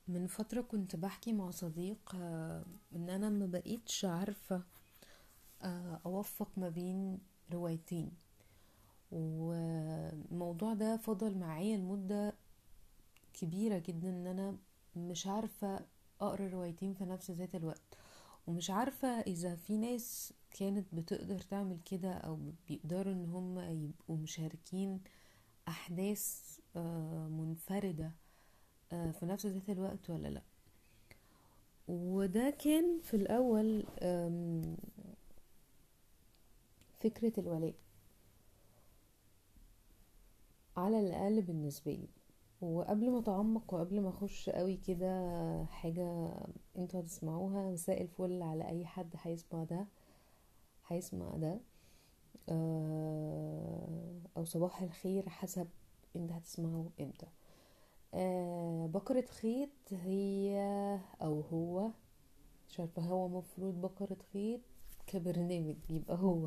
من فترة كنت بحكي مع صديق آه، ان انا ما بقيتش عارفة آه، اوفق ما بين روايتين والموضوع ده فضل معايا لمدة كبيرة جدا ان انا مش عارفة اقرا روايتين في نفس ذات الوقت ومش عارفة اذا في ناس كانت بتقدر تعمل كده او بيقدروا ان هم يبقوا مشاركين احداث آه، منفردة آه، في نفس ذات الوقت ولا لا وده كان في الاول آم، فكرة الولاء على الاقل بالنسبة لي وقبل ما اتعمق وقبل ما اخش قوي كده حاجة انتوا هتسمعوها مساء الفل على اي حد هيسمع ده هيسمع ده آه، او صباح الخير حسب انت هتسمعه امتى آه بقرة خيط هي او هو مش عارفة هو مفروض بقرة خيط كبرنامج يبقى هو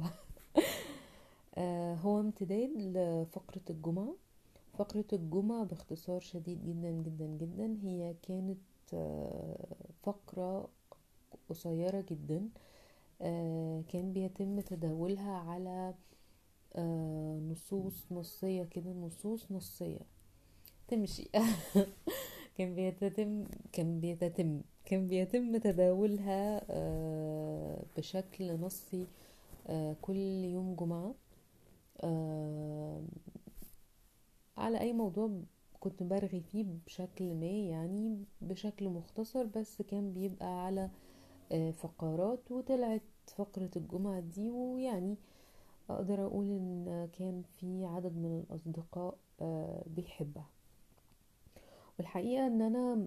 آه هو امتداد لفقرة الجمعة فقرة الجمعة باختصار شديد جدا جدا جدا هي كانت آه فقرة قصيرة جدا آه كان بيتم تداولها على آه نصوص نصية كده نصوص نصية تمشي كان بيتم كان بيتم كان بيتم تداولها آه، بشكل نصي آه، كل يوم جمعة آه، على أي موضوع كنت برغي فيه بشكل ما يعني بشكل مختصر بس كان بيبقى على آه، فقرات وطلعت فقرة الجمعة دي ويعني أقدر أقول إن كان في عدد من الأصدقاء آه، بيحبها والحقيقة ان انا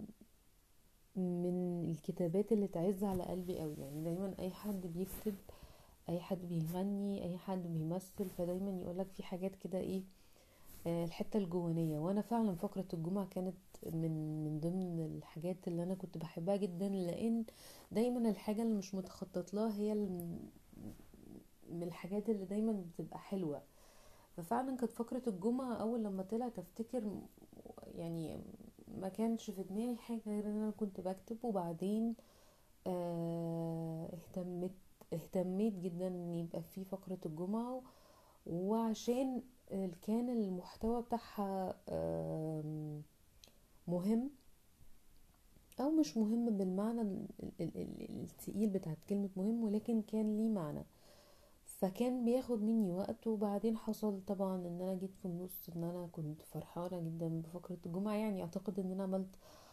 من الكتابات اللي تعز على قلبي قوي يعني دايما اي حد بيكتب اي حد بيغني اي حد بيمثل فدايما يقولك في حاجات كده ايه آه، الحتة الجوانية وانا فعلا فقرة الجمعة كانت من من ضمن الحاجات اللي انا كنت بحبها جدا لان دايما الحاجة اللي مش متخطط لها هي الم- من الحاجات اللي دايما بتبقى حلوة ففعلا كانت فقرة الجمعة اول لما طلعت افتكر يعني ما كانش في دماغي حاجة غير ان انا كنت بكتب وبعدين آه، اهتمت اهتميت جدا ان يبقى في فقرة الجمعة وعشان ال- كان المحتوى بتاعها آم، مهم او مش مهم بالمعنى ال- ال- ال- التقيل بتاعت كلمة مهم ولكن كان ليه معنى فكان بياخد مني وقت وبعدين حصل طبعا ان انا جيت في النص ان انا كنت فرحانة جدا بفقرة الجمعة يعني اعتقد ان انا عملت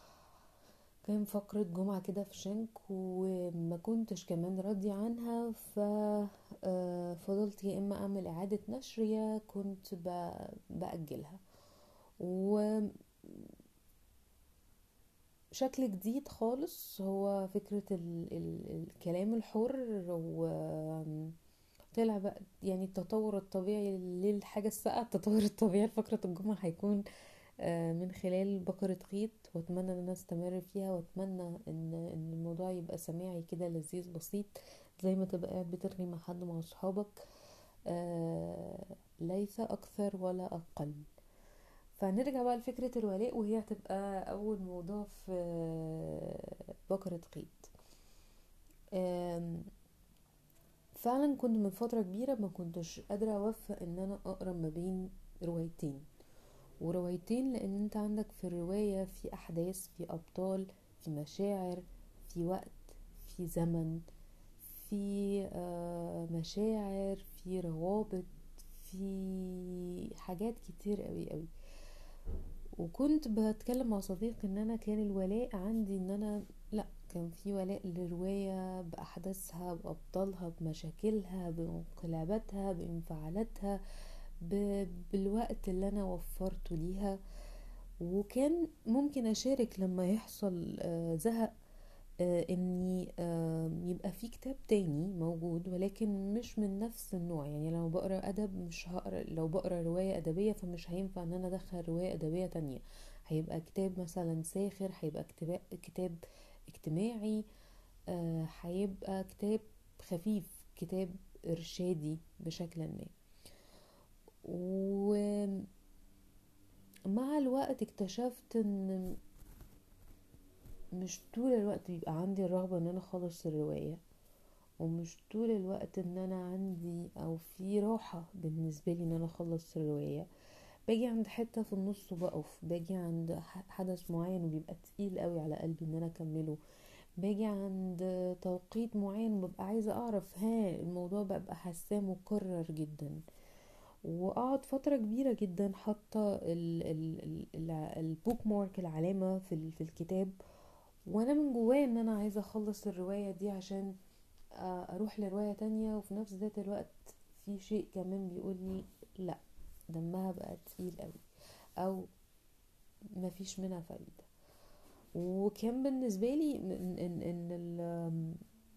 كان فقرة جمعة كده في شنك وما كنتش كمان راضية عنها ف آه، فضلت يا اما اعمل اعادة نشر يا كنت ب- بأجلها وشكل جديد خالص هو فكرة ال ال الكلام الحر و طلع بقى يعني التطور الطبيعي للحاجة الساقعة التطور الطبيعي لفقرة الجمعة هيكون آه، من خلال بقرة خيط واتمنى ان انا استمر فيها واتمنى ان ان الموضوع يبقى سماعي كده لذيذ بسيط زي ما تبقى قاعد بترغي مع حد مع صحابك آه، ليس اكثر ولا اقل فنرجع بقى لفكرة الولاء وهي هتبقى اول موضوع في آه، بقرة خيط آم، فعلا كنت من فترة كبيرة ما كنتش قادرة اوفق ان انا اقرا ما بين روايتين وروايتين لان انت عندك في الرواية في احداث في ابطال في مشاعر في وقت في زمن في آه، مشاعر في روابط في حاجات كتير قوي قوي وكنت بتكلم مع صديق ان انا كان الولاء عندي ان انا لا كان في ولاء للرواية بأحداثها بأبطالها بمشاكلها بانقلاباتها بانفعالاتها ب... بالوقت اللي أنا وفرته ليها وكان ممكن أشارك لما يحصل آه، زهق آه، اني آه، يبقى في كتاب تاني موجود ولكن مش من نفس النوع يعني لو بقرا ادب مش هقرا لو بقرا روايه ادبيه فمش هينفع ان انا ادخل روايه ادبيه تانية هيبقى كتاب مثلا ساخر هيبقى كتاب كتاب اجتماعي آه، هيبقى كتاب خفيف كتاب ارشادي بشكل ما ومع الوقت اكتشفت ان مش طول الوقت بيبقى عندي الرغبة ان انا اخلص الرواية ومش طول الوقت ان انا عندي او في راحة بالنسبة لي ان انا اخلص الرواية باجي عند حتة في النص وبقف باجي عند حدث معين وبيبقى تقيل قوي على قلبي ان انا اكمله باجي عند توقيت معين وببقى عايزة اعرف ها الموضوع ببقى حاساه مكرر جدا واقعد فترة كبيرة جدا حاطة البوك مارك العلامة في, في الكتاب وانا من جوايا ان انا عايزة اخلص الرواية دي عشان اروح لرواية تانية وفي نفس ذات الوقت في شيء كمان بيقولي لا دمها بقى تقيل قوي او مفيش منها فايدة وكان بالنسبة لي ان, إن, إن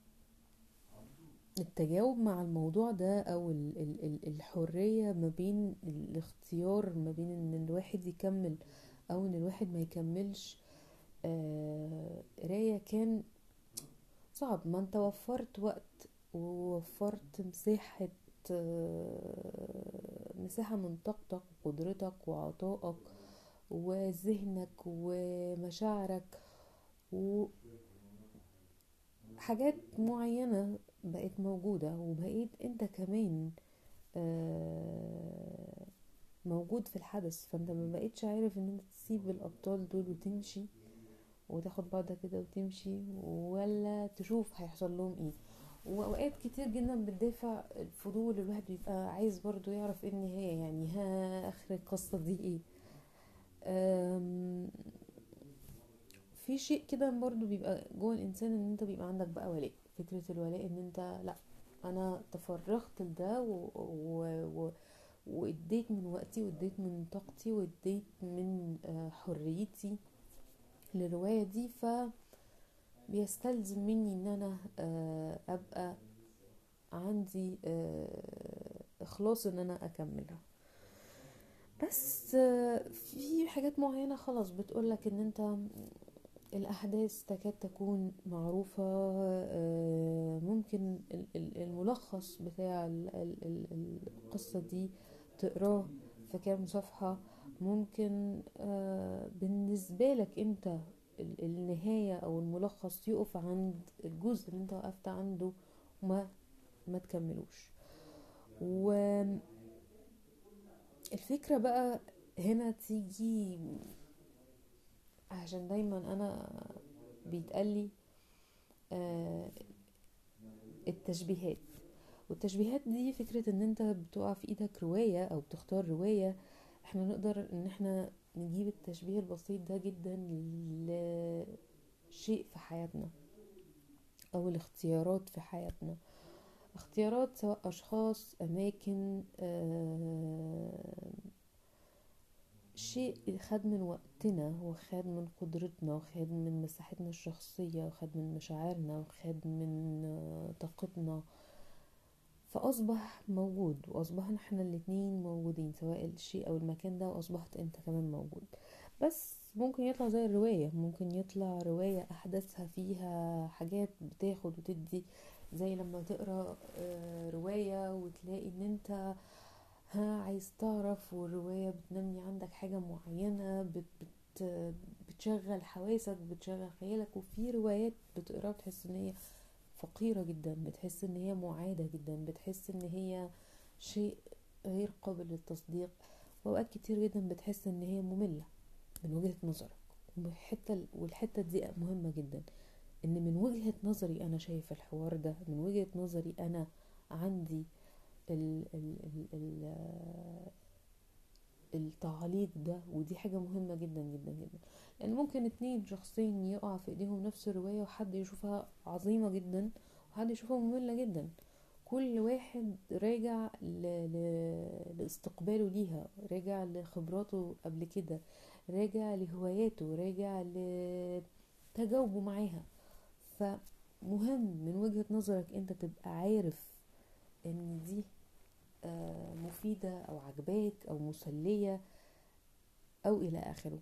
التجاوب مع الموضوع ده او الحرية ما بين الاختيار ما بين ان الواحد يكمل او ان الواحد ما يكملش قراية كان صعب ما انت وفرت وقت ووفرت مساحة مساحة من طاقتك وقدرتك وعطائك وذهنك ومشاعرك وحاجات معينة بقت موجودة وبقيت انت كمان موجود في الحدث فانت ما بقيتش عارف ان انت تسيب الابطال دول وتمشي وتاخد بعضها كده وتمشي ولا تشوف هيحصل لهم ايه واوقات كتير جدا بتدافع الفضول الواحد بيبقى عايز برضو يعرف ايه النهايه يعني ها اخر القصه دي ايه في شيء كده برضو بيبقى جوه الانسان ان انت بيبقى عندك بقى ولاء فكره الولاء ان انت لا انا تفرغت لده و... و... و... واديت من وقتي واديت من طاقتي واديت من حريتي للروايه دي ف بيستلزم مني ان انا ابقى عندي اخلاص ان انا اكملها بس في حاجات معينة خلاص بتقولك ان انت الاحداث تكاد تكون معروفة ممكن الملخص بتاع القصة دي تقراه في كام صفحة ممكن بالنسبة لك انت النهاية او الملخص يقف عند الجزء اللي انت وقفت عنده وما ما تكملوش و الفكرة بقى هنا تيجي عشان دايما انا بيتقالي آه التشبيهات والتشبيهات دي فكرة ان انت بتقع في ايدك رواية او بتختار رواية احنا نقدر ان احنا نجيب التشبيه البسيط ده جدا لشيء في حياتنا او الاختيارات في حياتنا اختيارات سواء اشخاص اماكن آه شيء خد من وقتنا وخد من قدرتنا وخد من مساحتنا الشخصية وخد من مشاعرنا وخد من آه طاقتنا فأصبح موجود وأصبحنا احنا الاتنين موجودين سواء الشيء أو المكان ده وأصبحت انت كمان موجود بس ممكن يطلع زي الرواية ممكن يطلع رواية أحداثها فيها حاجات بتاخد وتدي زي لما تقرا رواية وتلاقي ان انت ها عايز تعرف والرواية بتنمي عندك حاجة معينة بت بت بتشغل حواسك بتشغل خيالك وفي روايات بتقراها بتحس ان هي فقيرة جدا بتحس ان هي معادة جدا بتحس ان هي شيء غير قابل للتصديق واوقات كتير جدا بتحس ان هي مملة من وجهة نظرك والحتة والحتة دي مهمة جدا ان من وجهة نظري انا شايف الحوار ده من وجهة نظري انا عندي ال ال ال ال التعليق ده ودي حاجة مهمة جدا جدا جدا لان ممكن اتنين شخصين يقع في ايديهم نفس الرواية وحد يشوفها عظيمة جدا وحد يشوفها مملة جدا كل واحد راجع ل... ل... لاستقباله ليها راجع لخبراته قبل كده راجع لهواياته راجع لتجاوبه معاها فمهم من وجهة نظرك انت تبقى عارف ان دي مفيدة او عجباك او مسلية او الى اخره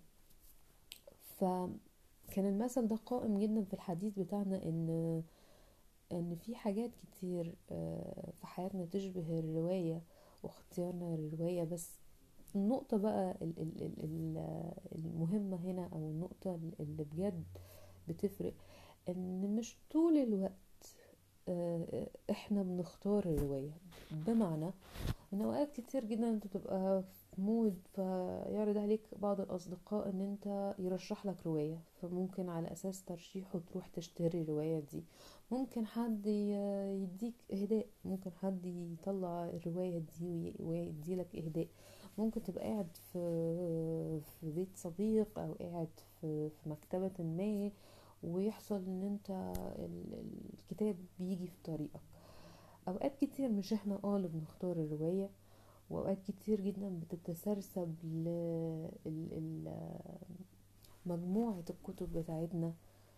فكان المثل ده قائم جدا في الحديث بتاعنا ان ان في حاجات كتير في حياتنا تشبه الرواية واختيارنا للرواية بس النقطة بقى المهمة هنا او النقطة اللي بجد بتفرق ان مش طول الوقت آه، احنا بنختار الرواية بمعنى ان اوقات كتير جدا انت بتبقى في مود فيعرض عليك بعض الاصدقاء ان انت يرشح لك رواية فممكن على اساس ترشيحه تروح تشتري الرواية دي ممكن حد ي- يديك اهداء ممكن حد يطلع الرواية دي وي- ويديلك اهداء ممكن تبقى قاعد في في بيت صديق او قاعد في في مكتبة ما ويحصل ان انت ال- ال- الكتاب بيجي في طريقك اوقات كتير مش احنا اه اللي بنختار الرواية واوقات كتير جدا بتتسرسب ل ال- ال- مجموعة الكتب بتاعتنا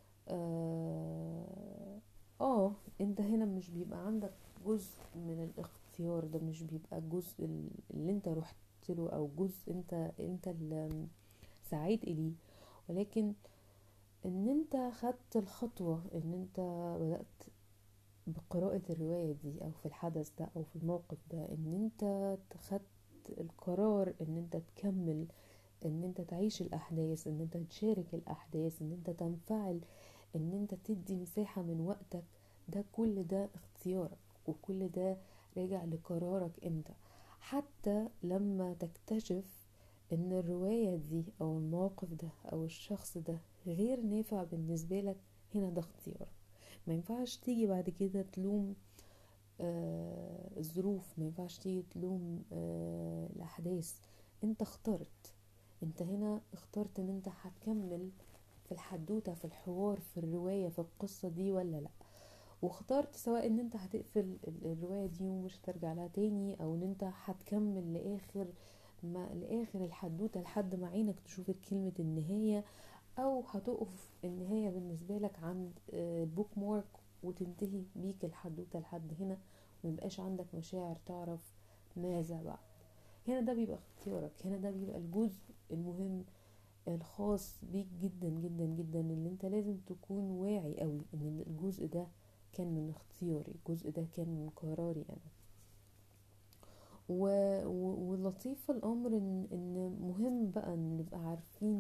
اه آه، انت هنا مش بيبقى عندك جزء من الاختيار ده مش بيبقى الجزء ال- اللي انت رحت له او جزء انت انت اللي سعيت اليه ولكن ان انت خدت الخطوة ان انت بدأت بقراءة الرواية دي او في الحدث ده او في الموقف ده ان انت خدت القرار ان انت تكمل ان انت تعيش الاحداث ان انت تشارك الاحداث ان انت تنفعل ان انت تدي مساحة من وقتك ده كل ده اختيارك وكل ده راجع لقرارك انت حتى لما تكتشف ان الرواية دي او الموقف ده او الشخص ده غير نافع بالنسبة لك هنا ده اختيارك ما ينفعش تيجي بعد كده تلوم آه الظروف ما ينفعش تيجي تلوم آه الاحداث انت اخترت انت هنا اخترت ان انت هتكمل في الحدوتة في الحوار في الرواية في القصة دي ولا لا واخترت سواء ان انت هتقفل ال- الرواية دي ومش هترجع لها تاني او ان انت هتكمل لاخر ما لاخر الحدوتة لحد ما عينك تشوف كلمة النهاية او هتقف النهاية بالنسبة لك عند البوك مارك وتنتهي بيك الحدوتة لحد هنا وميبقاش عندك مشاعر تعرف ماذا بعد هنا ده بيبقى اختيارك هنا ده بيبقى الجزء المهم الخاص بيك جدا جدا جدا اللي انت لازم تكون واعي قوي ان الجزء ده كان من اختياري الجزء ده كان من قراري انا و... و... واللطيف في الامر ان ان مهم بقى ان نبقى عارفين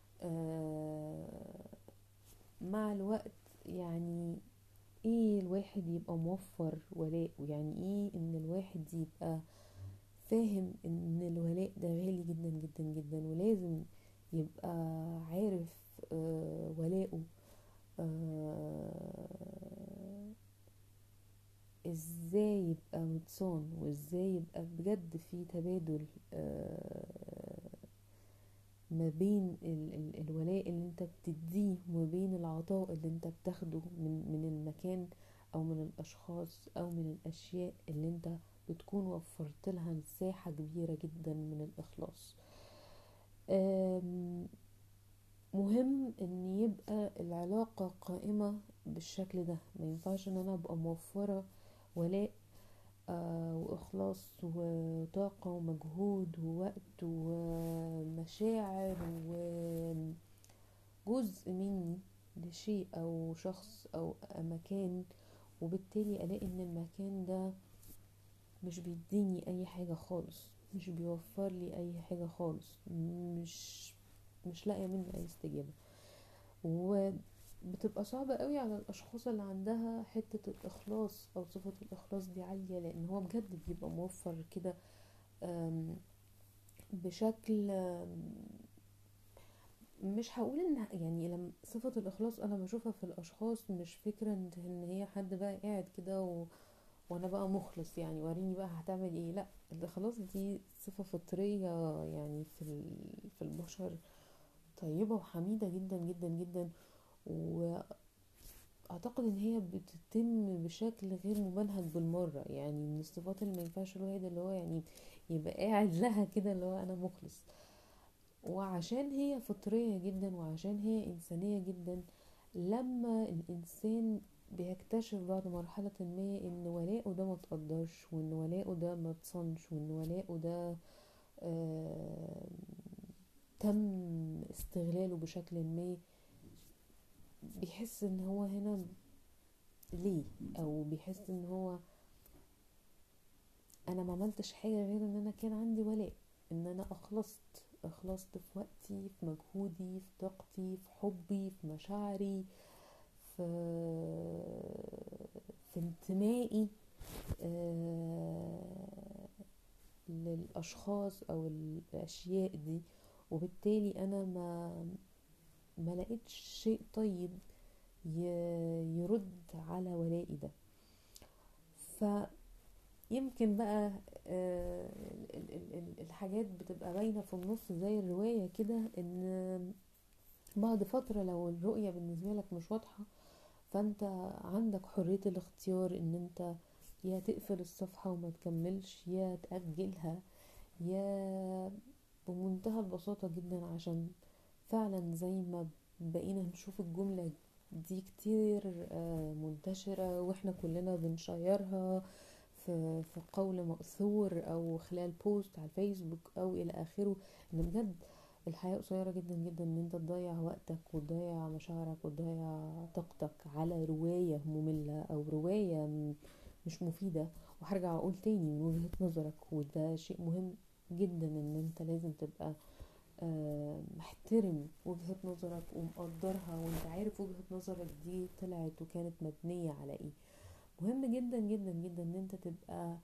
آه مع الوقت يعني ايه الواحد يبقى موفر ولاء ويعني ايه ان الواحد يبقى فاهم ان الولاء ده غالي جدا جدا جدا ولازم يبقى عارف آه ولاءه آه ازاي يبقى متصان وازاي يبقى بجد في تبادل آه ما بين ال ال الولاء اللي انت بتديه وما بين العطاء اللي انت بتاخده من من المكان او من الاشخاص او من الاشياء اللي انت بتكون وفرت لها مساحة كبيرة جدا من الاخلاص آم، مهم ان يبقى العلاقة قائمة بالشكل ده ما ينفعش ان انا ابقى موفرة ولاء آه واخلاص وطاقة ومجهود ووقت ومشاعر وجزء مني لشيء او شخص او مكان وبالتالي الاقي ان المكان ده مش بيديني اي حاجة خالص مش بيوفر لي اي حاجة خالص مش مش لاقية منه اي استجابة وبتبقى صعبة قوي على الاشخاص اللي عندها حتة الاخلاص او صفة الاخلاص دي عالية لان هو بجد بيبقى موفر كده آم، بشكل آم، مش هقول ان يعني لما صفة الاخلاص انا بشوفها في الاشخاص مش فكرة ان إن هي حد بقى قاعد كده و... وانا بقى مخلص يعني وريني بقى هتعمل ايه لا الاخلاص دي صفة فطرية يعني في ال- في البشر طيبة وحميدة جدا جدا جدا واعتقد ان هي بتتم بشكل غير ممنهج بالمرة يعني من الصفات اللي ما ينفعش الواحد اللي هو يعني يبقى قاعد لها كده اللي هو انا مخلص وعشان هي فطرية جدا وعشان هي انسانية جدا لما الانسان بيكتشف بعد مرحلة ما ان ولاؤه ده ما تقدرش وان ولاؤه ده ما تصنش وان ولاؤه ده آه تم استغلاله بشكل ما بيحس ان هو هنا ليه او بيحس ان هو انا ما عملتش حاجة غير ان انا كان عندي ولاء ان انا اخلصت خلصت في وقتي في مجهودي في طاقتي في حبي في مشاعري في في انتمائي آه، للاشخاص او الاشياء دي وبالتالي انا ما ما لقيتش شيء طيب يرد على ولائي ده فيمكن بقى آه، الحاجات بتبقى باينه في النص زي الروايه كده ان بعد فتره لو الرؤيه بالنسبه لك مش واضحه فانت عندك حريه الاختيار ان انت يا تقفل الصفحه وما تكملش يا تاجلها يا بمنتهى البساطه جدا عشان فعلا زي ما بقينا نشوف الجمله دي كتير آه، منتشرة واحنا كلنا بنشيرها في, في قول مأثور او خلال بوست على الفيسبوك او الى اخره ان بجد الحياة قصيرة جدا جدا ان انت تضيع وقتك وتضيع مشاعرك وتضيع طاقتك على رواية مملة او رواية مش مفيدة وهرجع اقول تاني من وجهة نظرك وده شيء مهم جدا ان انت لازم تبقى آه، محترم وجهة نظرك ومقدرها وانت عارف وجهة نظرك دي طلعت وكانت مبنية على ايه مهم جدا جدا جدا ان انت تبقى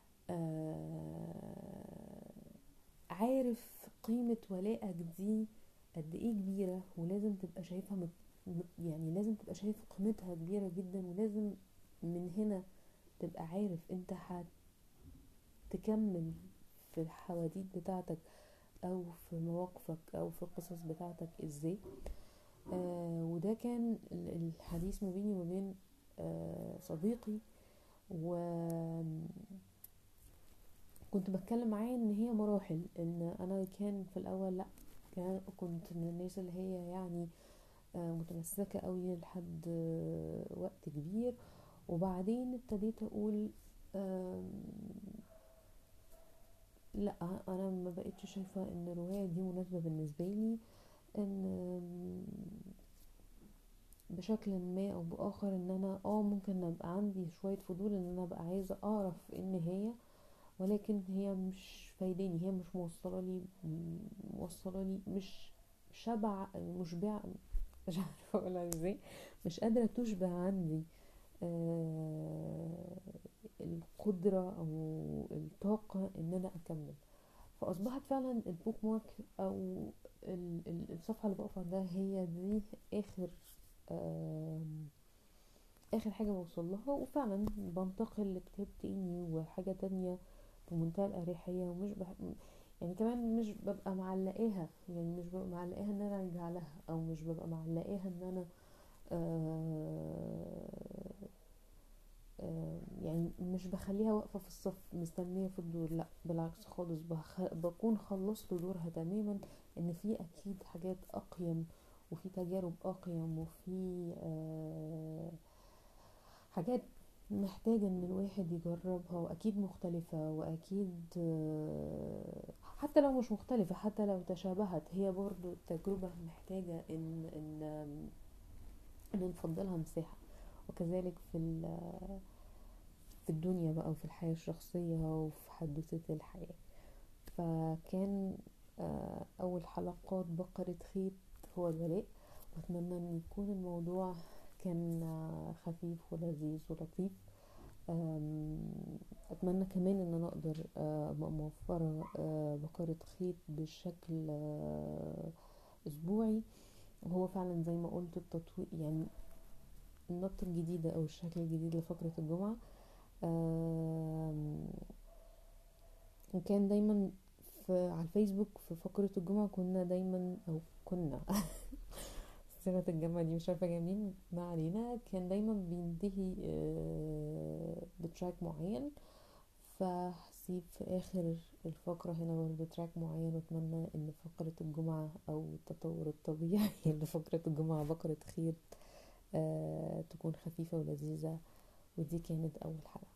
آه، عارف قيمة ولائك دي قد ايه كبيرة ولازم تبقى شايفها مت يعني لازم تبقى شايف قيمتها كبيرة جدا ولازم من هنا تبقى عارف انت هتكمل في الحواديت بتاعتك او في مواقفك او في القصص بتاعتك ازاي آه وده كان الحديث ما بيني وما بين آه صديقي و كنت بتكلم معاه ان هي مراحل ان انا كان في الاول لا كان كنت من الناس اللي هي يعني آه متمسكة قوي لحد آه وقت كبير وبعدين ابتديت اقول لا انا ما بقيتش شايفه ان الروايه دي مناسبه بالنسبه لي ان بشكل ما او باخر ان انا اه ممكن ابقى عندي شويه فضول ان انا ابقى عايزه اعرف ان هي ولكن هي مش فايداني هي مش موصله لي موصله لي مش شبع مشبع مش عارفه اقولها ازاي مش قادره تشبع عندي آه القدرة او الطاقة ان انا اكمل فاصبحت فعلا البوك مارك او الصفحة اللي بقف عندها هي دي اخر اخر حاجة بوصل لها وفعلا بنتقل لكتاب تاني وحاجة تانية بمنتهى الاريحية ومش بح... يعني كمان مش ببقى معلقاها يعني مش ببقى معلقاها ان انا ارجع لها او مش ببقى معلقاها ان انا آه يعني مش بخليها واقفة في الصف مستنية في الدور لا بالعكس خالص بخ... بكون خلصت دورها تماما ان في اكيد حاجات اقيم وفي تجارب اقيم وفي آه حاجات محتاجة ان الواحد يجربها واكيد مختلفة واكيد آه حتى لو مش مختلفة حتى لو تشابهت هي برضو التجربة محتاجة ان ان ان نفضلها مساحة وكذلك في في الدنيا بقى وفي الحياة الشخصية وفي حدوثة الحياة فكان آه، أول حلقات بقرة خيط هو الولاء وأتمنى أن يكون الموضوع كان آه، خفيف ولذيذ ولطيف أتمنى كمان أن أنا أقدر آه، أبقى موفرة بقرة خيط بشكل أسبوعي وهو فعلا زي ما قلت التطوير يعني النقطة الجديدة أو الشكل الجديد لفقرة الجمعة وكان دايما في على الفيسبوك في فقرة الجمعة كنا دايما أو كنا صيغة الجمع دي مش عارفة جايبين ما علينا كان دايما بينتهي آه، بتراك معين فهسيب في آخر الفقرة هنا برضه تراك معين واتمنى ان فقرة الجمعة او التطور الطبيعي لفقرة الجمعة بقرة خيط آه تكون خفيفة ولذيذة ودي كانت أول حلقة